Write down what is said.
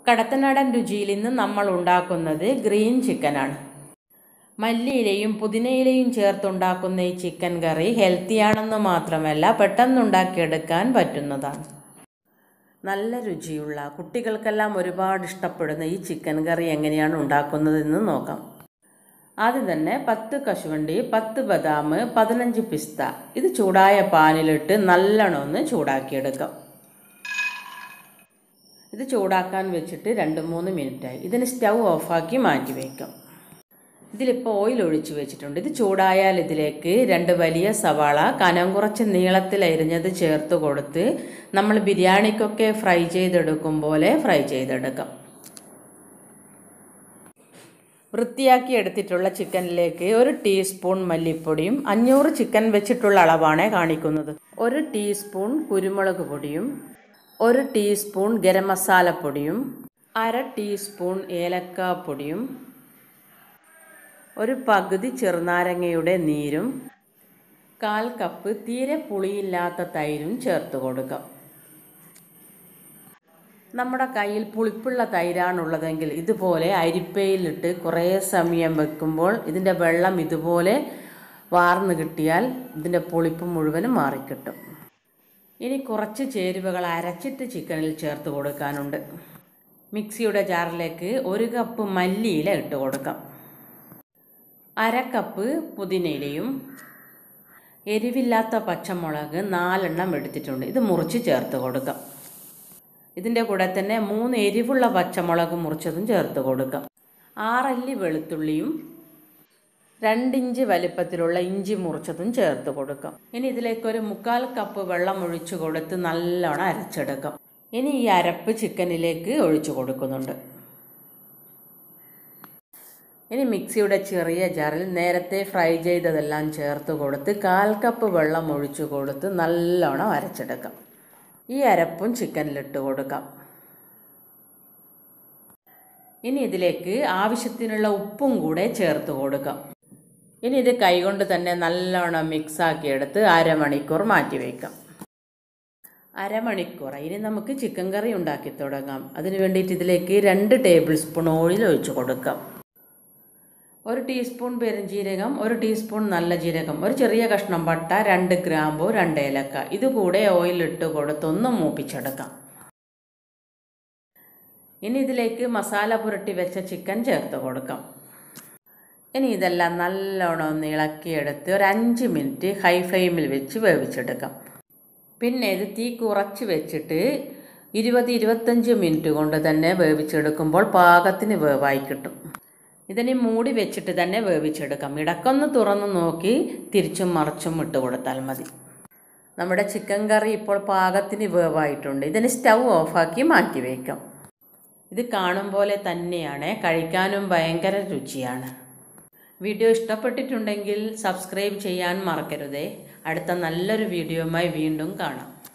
കടത്തനാടൻ രുചിയിൽ ഇന്ന് നമ്മൾ ഉണ്ടാക്കുന്നത് ഗ്രീൻ ചിക്കനാണ് മല്ലിയിലയും പുതിനയിലയും ചേർത്തുണ്ടാക്കുന്ന ഈ ചിക്കൻ കറി ഹെൽത്തിയാണെന്ന് മാത്രമല്ല പെട്ടെന്നുണ്ടാക്കിയെടുക്കാൻ പറ്റുന്നതാണ് നല്ല രുചിയുള്ള കുട്ടികൾക്കെല്ലാം ഒരുപാട് ഇഷ്ടപ്പെടുന്ന ഈ ചിക്കൻ കറി എങ്ങനെയാണ് ഉണ്ടാക്കുന്നതെന്ന് നോക്കാം ആദ്യം തന്നെ പത്ത് കശുവണ്ടി പത്ത് ബദാം പതിനഞ്ച് പിസ്ത ഇത് ചൂടായ പാനിലിട്ട് നല്ലോണം ഒന്ന് ചൂടാക്കിയെടുക്കാം ഇത് ചൂടാക്കാൻ വെച്ചിട്ട് രണ്ട് മൂന്ന് മിനിറ്റായി ഇതിന് സ്റ്റൗ ഓഫാക്കി മാറ്റി വയ്ക്കാം ഇതിലിപ്പോൾ ഓയിൽ ഒഴിച്ച് വെച്ചിട്ടുണ്ട് ഇത് ചൂടായാൽ ഇതിലേക്ക് രണ്ട് വലിയ സവാള കനം കുറച്ച് നീളത്തിൽ അരിഞ്ഞത് ചേർത്ത് കൊടുത്ത് നമ്മൾ ബിരിയാണിക്കൊക്കെ ഫ്രൈ ചെയ്തെടുക്കും പോലെ ഫ്രൈ ചെയ്തെടുക്കാം വൃത്തിയാക്കി എടുത്തിട്ടുള്ള ചിക്കനിലേക്ക് ഒരു ടീസ്പൂൺ മല്ലിപ്പൊടിയും അഞ്ഞൂറ് ചിക്കൻ വെച്ചിട്ടുള്ള അളവാണ് കാണിക്കുന്നത് ഒരു ടീസ്പൂൺ കുരുമുളക് പൊടിയും ഒരു ടീസ്പൂൺ ഗരം മസാലപ്പൊടിയും അര ടീസ്പൂൺ ഏലക്കാപ്പൊടിയും ഒരു പകുതി ചെറുനാരങ്ങയുടെ നീരും കാൽ കപ്പ് തീരെ പുളിയില്ലാത്ത തൈരും ചേർത്ത് കൊടുക്കാം നമ്മുടെ കയ്യിൽ പുളിപ്പുള്ള തൈരാണുള്ളതെങ്കിൽ ഇതുപോലെ അരിപ്പയിലിട്ട് കുറേ സമയം വെക്കുമ്പോൾ ഇതിൻ്റെ വെള്ളം ഇതുപോലെ വാർന്നു കിട്ടിയാൽ ഇതിൻ്റെ പുളിപ്പ് മുഴുവനും മാറിക്കിട്ടും ഇനി കുറച്ച് ചേരുവകൾ അരച്ചിട്ട് ചിക്കനിൽ ചേർത്ത് കൊടുക്കാനുണ്ട് മിക്സിയുടെ ജാറിലേക്ക് ഒരു കപ്പ് മല്ലിയില ഇട്ട് കൊടുക്കാം അര കപ്പ് പുതിനയിലയും എരിവില്ലാത്ത പച്ചമുളക് നാലെണ്ണം എടുത്തിട്ടുണ്ട് ഇത് മുറിച്ച് ചേർത്ത് കൊടുക്കാം ഇതിൻ്റെ കൂടെ തന്നെ മൂന്ന് എരിവുള്ള പച്ചമുളക് മുറിച്ചതും ചേർത്ത് കൊടുക്കാം ആറല്ലി വെളുത്തുള്ളിയും രണ്ടിഞ്ച് വലിപ്പത്തിലുള്ള ഇഞ്ചി മുറിച്ചതും ചേർത്ത് കൊടുക്കാം ഇനി ഇതിലേക്ക് ഒരു മുക്കാൽ കപ്പ് വെള്ളം ഒഴിച്ചു കൊടുത്ത് നല്ലോണം അരച്ചെടുക്കാം ഇനി ഈ അരപ്പ് ചിക്കനിലേക്ക് ഒഴിച്ചു കൊടുക്കുന്നുണ്ട് ഇനി മിക്സിയുടെ ചെറിയ ജാറിൽ നേരത്തെ ഫ്രൈ ചെയ്തതെല്ലാം ചേർത്ത് കൊടുത്ത് കാൽ കപ്പ് വെള്ളം ഒഴിച്ചു കൊടുത്ത് നല്ലോണം അരച്ചെടുക്കാം ഈ അരപ്പും ചിക്കനിലിട്ട് കൊടുക്കാം ഇനി ഇതിലേക്ക് ആവശ്യത്തിനുള്ള ഉപ്പും കൂടെ ചേർത്ത് കൊടുക്കാം ഇനി ഇത് കൈകൊണ്ട് തന്നെ നല്ലോണം മിക്സാക്കി എടുത്ത് അരമണിക്കൂർ മാറ്റി വയ്ക്കാം അരമണിക്കൂർ ഇനി നമുക്ക് ചിക്കൻ കറി ഉണ്ടാക്കി തുടങ്ങാം അതിന് വേണ്ടിയിട്ട് ഇതിലേക്ക് രണ്ട് ടേബിൾ സ്പൂൺ ഓയിൽ ഒഴിച്ച് കൊടുക്കാം ഒരു ടീസ്പൂൺ പെരുംജീരകം ഒരു ടീസ്പൂൺ നല്ല ജീരകം ഒരു ചെറിയ കഷ്ണം പട്ട രണ്ട് ഗ്രാമ്പു രണ്ട് ഏലക്ക ഇതുകൂടെ ഓയിലിട്ട് കൊടുത്തൊന്ന് മൂപ്പിച്ചെടുക്കാം ഇനി ഇതിലേക്ക് മസാല പുരട്ടി വെച്ച ചിക്കൻ ചേർത്ത് കൊടുക്കാം ഇനി ഇതെല്ലാം നല്ലോണം ഒന്ന് ഇളക്കിയെടുത്ത് ഒരു അഞ്ച് മിനിറ്റ് ഹൈ ഫ്ലെയിമിൽ വെച്ച് വേവിച്ചെടുക്കാം പിന്നെ ഇത് തീ കുറച്ച് വെച്ചിട്ട് ഇരുപത് ഇരുപത്തഞ്ച് മിനിറ്റ് കൊണ്ട് തന്നെ വേവിച്ചെടുക്കുമ്പോൾ പാകത്തിന് വേവായി കിട്ടും ഇതിനെ മൂടി വെച്ചിട്ട് തന്നെ വേവിച്ചെടുക്കാം ഇടക്കൊന്ന് തുറന്ന് നോക്കി തിരിച്ചും മറിച്ചും ഇട്ട് കൊടുത്താൽ മതി നമ്മുടെ ചിക്കൻ കറി ഇപ്പോൾ പാകത്തിന് വേവായിട്ടുണ്ട് ഇതിന് സ്റ്റൗ ഓഫാക്കി മാറ്റി വയ്ക്കാം ഇത് കാണും പോലെ തന്നെയാണ് കഴിക്കാനും ഭയങ്കര രുചിയാണ് വീഡിയോ ഇഷ്ടപ്പെട്ടിട്ടുണ്ടെങ്കിൽ സബ്സ്ക്രൈബ് ചെയ്യാൻ മറക്കരുതേ അടുത്ത നല്ലൊരു വീഡിയോയുമായി വീണ്ടും കാണാം